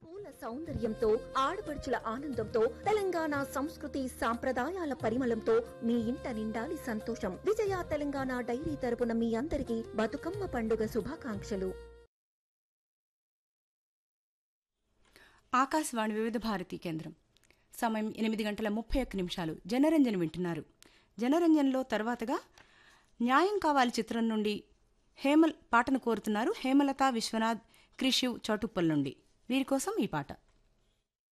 పూల సౌందర్యంతో ఆడపడుచుల ఆనందంతో తెలంగాణ సంస్కృతి సాంప్రదాయాల పరిమళంతో మీ ఇంట నిండాలి సంతోషం విజయ తెలంగాణ డైరీ తరపున మీ అందరికీ బతుకమ్మ పండుగ శుభాకాంక్షలు ఆకాశవాణి వివిధ భారతి కేంద్రం సమయం ఎనిమిది గంటల ముప్పై ఒక్క నిమిషాలు జనరంజన్ వింటున్నారు జనరంజన్లో తర్వాతగా న్యాయం కావాలి చిత్రం నుండి హేమల్ పాటను కోరుతున్నారు హేమలత విశ్వనాథ్ క్రిషివ్ చౌటుప్పల్ నుండి వీరి కోసం ఈ పాట